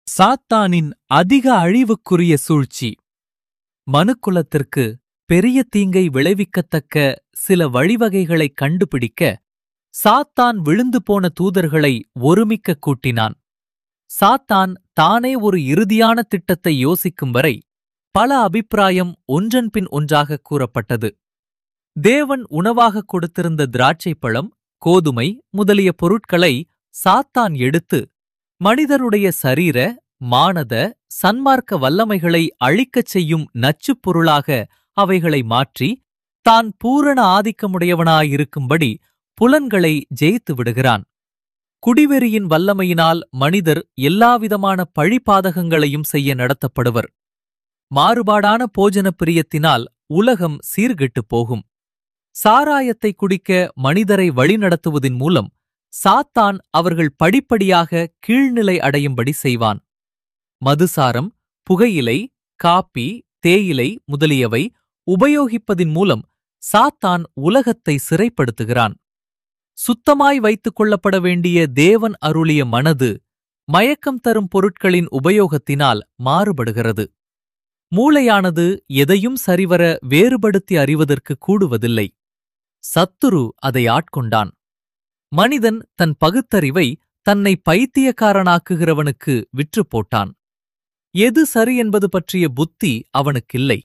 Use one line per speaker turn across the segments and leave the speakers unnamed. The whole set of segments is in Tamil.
சாத்தானின் அதிக அழிவுக்குரிய சூழ்ச்சி மனுக்குலத்திற்கு பெரிய தீங்கை விளைவிக்கத்தக்க சில வழிவகைகளைக் கண்டுபிடிக்க சாத்தான் விழுந்து போன தூதர்களை ஒருமிக்க கூட்டினான் சாத்தான் தானே ஒரு இறுதியான திட்டத்தை யோசிக்கும் வரை பல அபிப்பிராயம் ஒன்றன்பின் ஒன்றாக கூறப்பட்டது தேவன் உணவாகக் கொடுத்திருந்த திராட்சைப் பழம் கோதுமை முதலிய பொருட்களை சாத்தான் எடுத்து மனிதருடைய சரீர மானத சன்மார்க்க வல்லமைகளை அழிக்கச் செய்யும் நச்சுப் பொருளாக அவைகளை மாற்றி தான் பூரண ஆதிக்கமுடையவனாயிருக்கும்படி புலன்களை ஜெயித்து விடுகிறான் குடிவெறியின் வல்லமையினால் மனிதர் எல்லாவிதமான பழிபாதகங்களையும் செய்ய நடத்தப்படுவர் மாறுபாடான போஜன பிரியத்தினால் உலகம் சீர்கெட்டுப் போகும் சாராயத்தை குடிக்க மனிதரை வழிநடத்துவதின் மூலம் சாத்தான் அவர்கள் படிப்படியாக கீழ்நிலை அடையும்படி செய்வான் மதுசாரம் புகையிலை காப்பி தேயிலை முதலியவை உபயோகிப்பதின் மூலம் சாத்தான் உலகத்தை சிறைப்படுத்துகிறான் சுத்தமாய் வைத்துக் கொள்ளப்பட வேண்டிய தேவன் அருளிய மனது மயக்கம் தரும் பொருட்களின் உபயோகத்தினால் மாறுபடுகிறது மூளையானது எதையும் சரிவர வேறுபடுத்தி அறிவதற்கு கூடுவதில்லை சத்துரு அதை ஆட்கொண்டான் மனிதன் தன் பகுத்தறிவை தன்னை பைத்தியக்காரனாக்குகிறவனுக்கு விற்று போட்டான் எது சரி என்பது பற்றிய புத்தி அவனுக்கில்லை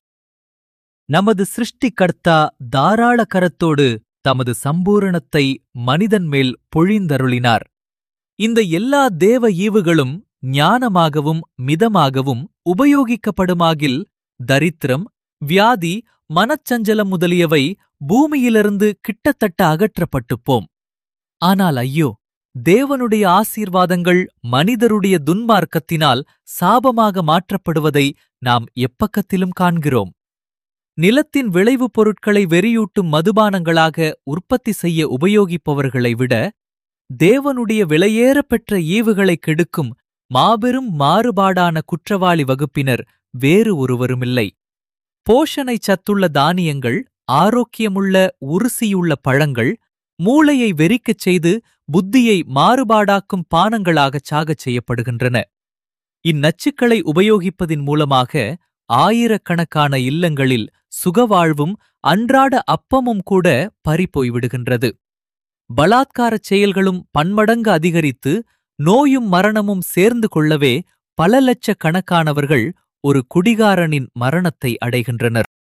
நமது சிருஷ்டிகர்த்தா தாராள கரத்தோடு தமது சம்பூரணத்தை மனிதன் மேல் பொழிந்தருளினார் இந்த எல்லா தேவ ஈவுகளும் ஞானமாகவும் மிதமாகவும் உபயோகிக்கப்படுமாகில் தரித்திரம் வியாதி மனச்சஞ்சலம் முதலியவை பூமியிலிருந்து கிட்டத்தட்ட அகற்றப்பட்டுப் போம் ஆனால் ஐயோ தேவனுடைய ஆசீர்வாதங்கள் மனிதருடைய துன்மார்க்கத்தினால் சாபமாக மாற்றப்படுவதை நாம் எப்பக்கத்திலும் காண்கிறோம் நிலத்தின் விளைவுப் பொருட்களை வெறியூட்டும் மதுபானங்களாக உற்பத்தி செய்ய உபயோகிப்பவர்களை விட தேவனுடைய விலையேறப் பெற்ற ஈவுகளை கெடுக்கும் மாபெரும் மாறுபாடான குற்றவாளி வகுப்பினர் வேறு ஒருவருமில்லை போஷணை சத்துள்ள தானியங்கள் ஆரோக்கியமுள்ள உருசியுள்ள பழங்கள் மூளையை வெறிக்கச் செய்து புத்தியை மாறுபாடாக்கும் பானங்களாகச் சாகச் செய்யப்படுகின்றன இந்நச்சுக்களை உபயோகிப்பதின் மூலமாக ஆயிரக்கணக்கான இல்லங்களில் சுகவாழ்வும் அன்றாட அப்பமும் கூட பறிபோய்விடுகின்றது பலாத்காரச் செயல்களும் பன்மடங்கு அதிகரித்து நோயும் மரணமும் சேர்ந்து கொள்ளவே பல லட்சக்கணக்கானவர்கள் ஒரு குடிகாரனின் மரணத்தை அடைகின்றனர்